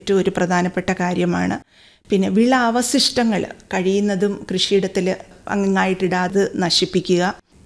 ഏറ്റവും ഒരു പ്രധാനപ്പെട്ട കാര്യമാണ് പിന്നെ വിള അവശിഷ്ടങ്ങൾ കഴിയുന്നതും കൃഷിയിടത്തിൽ അങ്ങായിട്ടിടാതെ നശിപ്പിക്കുക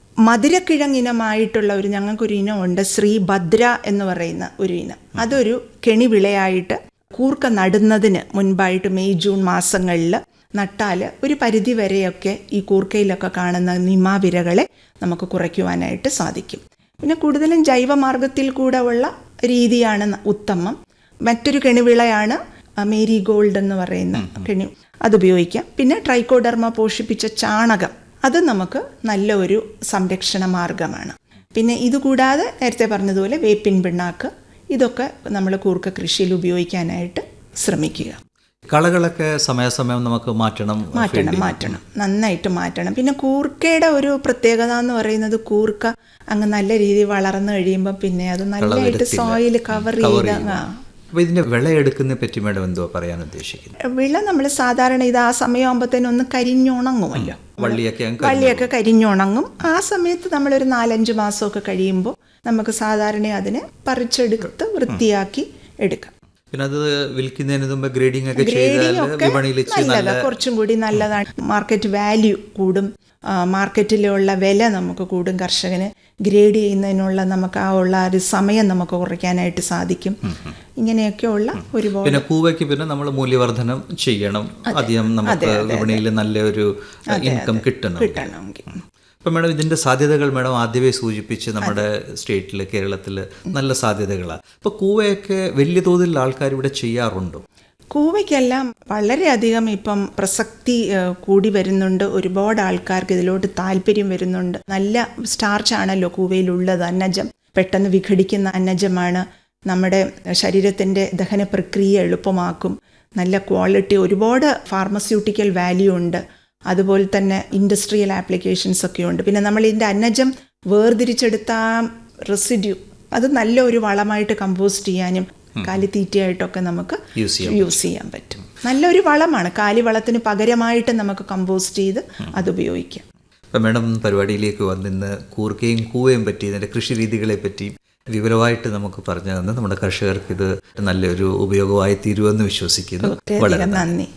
മധുരക്കിഴങ്ങിനമായിട്ടുള്ള ഒരു ഞങ്ങൾക്കൊരു ഇനമുണ്ട് ശ്രീഭദ്ര എന്ന് പറയുന്ന ഒരു ഇനം അതൊരു കെണിവിളയായിട്ട് കൂർക്ക നടുന്നതിന് മുൻപായിട്ട് മെയ് ജൂൺ മാസങ്ങളിൽ നട്ടാൽ ഒരു പരിധി വരെയൊക്കെ ഈ കൂർക്കയിലൊക്കെ കാണുന്ന നിമാവിരകളെ നമുക്ക് കുറയ്ക്കുവാനായിട്ട് സാധിക്കും പിന്നെ കൂടുതലും ജൈവമാർഗത്തിൽ കൂടെ ഉള്ള രീതിയാണ് ന- ഉത്തമം മറ്റൊരു കെണിവിളയാണ് മേരി ഗോൾഡ് എന്ന് പറയുന്ന കെണി അതുപയോഗിക്കാം പിന്നെ ട്രൈക്കോഡർമ പോഷിപ്പിച്ച ചാണകം അത് നമുക്ക് നല്ല ഒരു സംരക്ഷണ മാർഗമാണ് പിന്നെ ഇതുകൂടാതെ നേരത്തെ പറഞ്ഞതുപോലെ വേപ്പിൻ പിണ്ണാക്ക് ഇതൊക്കെ നമ്മൾ കൂർക്ക കൃഷിയിൽ ഉപയോഗിക്കാനായിട്ട് ശ്രമിക്കുക കളകളൊക്കെ സമയാസമയം നമുക്ക് മാറ്റണം മാറ്റണം മാറ്റണം നന്നായിട്ട് മാറ്റണം പിന്നെ കൂർക്കയുടെ ഒരു പ്രത്യേകത എന്ന് പറയുന്നത് കൂർക്ക അങ്ങ് നല്ല രീതിയിൽ വളർന്നു കഴിയുമ്പോൾ പിന്നെ അത് നല്ലതായിട്ട് സോയിൽ കവർ ചെയ്ത് ആ അപ്പൊ ഇതിന്റെ വിളയെടുക്കുന്നതിനെ പറ്റി മേഡം എന്തുവാ പറയാൻ ഉദ്ദേശിക്കുന്നത് വിള നമ്മൾ സാധാരണ ഇത് ആ സമയമാകുമ്പോഴത്തേനും ഒന്ന് കരിഞ്ഞുണങ്ങുമല്ലോ വള്ളിയൊക്കെ അങ്ങ് ക- വള്ളിയൊക്കെ കരിഞ്ഞുണങ്ങും ആ സമയത്ത് നമ്മളൊരു നാലഞ്ച് മാസമൊക്കെ കഴിയുമ്പോൾ നമുക്ക് സാധാരണ അതിനെ പറിച്ചെടുത്ത് വൃത്തിയാക്കി എടുക്കാം പിന്നെ അത് വിൽക്കുന്നതിന് മുമ്പ് ഗ്രേഡിംഗ് ഒക്കെ ചെയ്താൽ ഗ്രേഡിംഗ് ഒക്കെ വിപണിയിൽ ഇച്ചിരി നല്ല നല്ലതാണ് കുറച്ചും കൂടി നല്ലതാണ് മാർക്കറ്റ് വാല്യൂ കൂടും ആ, മാർക്കറ്റിലുള്ള വില നമുക്ക് കൂടും കർഷകന് ഗ്രേഡ് ചെയ്യുന്നതിനുള്ള നമുക്ക് ആ ഉള്ള ഒരു സമയം നമുക്ക് കുറയ്ക്കാനായിട്ട് സാധിക്കും ഇങ്ങനെയൊക്കെയുള്ള ഒരുപാട് പിന്നെ കൂവയ്ക്ക് പിന്നെ നമ്മൾ മൂല്യവർദ്ധനം ചെയ്യണം അധികം നമുക്ക് വിപണിയിൽ നല്ലൊരു ഇൻകം കിട്ടണം കിട്ടണമെങ്കിൽ അപ്പം മാഡം ഇതിൻ്റെ സാധ്യതകൾ മാഡം ആദ്യമേ സൂചിപ്പിച്ച് നമ്മുടെ സ്റ്റേറ്റിൽ കേരളത്തിൽ നല്ല സാധ്യതകളാണ് അപ്പോൾ കൂവയൊക്കെ വലിയ തോതിൽ ആൾക്കാർ ഇവിടെ ചെയ്യാറുണ്ടോ കൂവയ്ക്കെല്ലാം വളരെയധികം ഇപ്പം പ്രസക്തി ഏഹ്, കൂടി വരുന്നുണ്ട് ഒരുപാട് ആൾക്കാർക്ക് ഇതിലോട്ട് താല്പര്യം വരുന്നുണ്ട് നല്ല സ്റ്റാർച്ച് ആണല്ലോ കൂവയിലുള്ളത് അന്നജം പെട്ടെന്ന് വിഘടിക്കുന്ന അന്നജമാണ് നമ്മുടെ ശരീരത്തിൻ്റെ ദഹന പ്രക്രിയ എളുപ്പമാക്കും നല്ല ക്വാളിറ്റി ഒരുപാട് ഫാർമസ്യൂട്ടിക്കൽ വാല്യൂ ഉണ്ട് അതുപോലെ തന്നെ ഇൻഡസ്ട്രിയൽ ആപ്ലിക്കേഷൻസ് ഒക്കെ ഉണ്ട് പിന്നെ നമ്മൾ ഇതിൻ്റെ അന്നജം വേർതിരിച്ചെടുത്ത ആ റെസിഡ്യൂ അത് നല്ല ഒരു വളമായിട്ട് കമ്പോസ്റ്റ് ചെയ്യാനും കാലിത്തീറ്റയായിട്ടൊക്കെ നമുക്ക് യൂസ് ചെയ്യാം യൂസ് ചെയ്യാൻ പറ്റും നല്ലൊരു വളമാണ് കാലിവളത്തിന് പകരമായിട്ട് നമുക്ക് കമ്പോസ്റ്റ് ചെയ്ത് അത് ഉപയോഗിക്കാം അപ്പം മാഡം പരിപാടിയിലേക്ക് വന്നിന്ന് കൂർക്കയും കൂവയും പറ്റി ഇതിൻ്റെ കൃഷി രീതികളെ പറ്റി വിവരമായിട്ട് നമുക്ക് പറഞ്ഞു തന്ന് നമ്മുടെ കർഷകർക്ക് ഇത് നല്ലൊരു ഉപയോഗമായി തീരുമെന്ന് വിശ്വസിക്കുന്നു വളരെ വളരെയധികം നന്ദി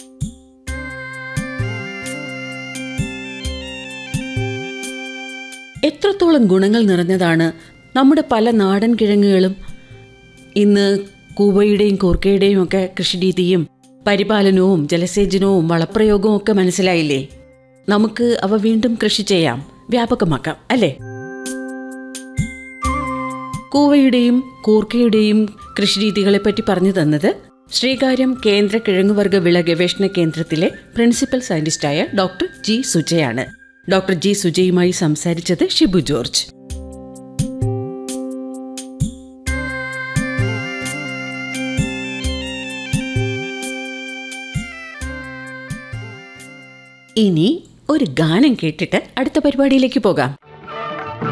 എത്രത്തോളം ഗുണങ്ങൾ നിറഞ്ഞതാണ് നമ്മുടെ പല നാടൻ കിഴങ്ങുകളും ഇന്ന് കൂവയുടെയും കൂർക്കയുടെയും ഒക്കെ കൃഷിരീതിയും പരിപാലനവും ജലസേചനവും വളപ്രയോഗവും ഒക്കെ മനസ്സിലായില്ലേ നമുക്ക് അവ വീണ്ടും കൃഷി ചെയ്യാം വ്യാപകമാക്കാം അല്ലേ കൂവയുടെയും കൂർക്കയുടെയും കൃഷിരീതികളെ പറ്റി പറഞ്ഞു തന്നത് ശ്രീകാര്യം കേന്ദ്ര കിഴങ്ങുവർഗ വിള ഗവേഷണ കേന്ദ്രത്തിലെ പ്രിൻസിപ്പൽ സയന്റിസ്റ്റായ ഡോക്ടർ ജി സുജയാണ് ഡോക്ടർ ജി സുജയുമായി സംസാരിച്ചത് ഷിബു ജോർജ് ഇനി ഒരു ഗാനം കേട്ടിട്ട് അടുത്ത പരിപാടിയിലേക്ക് പോകാം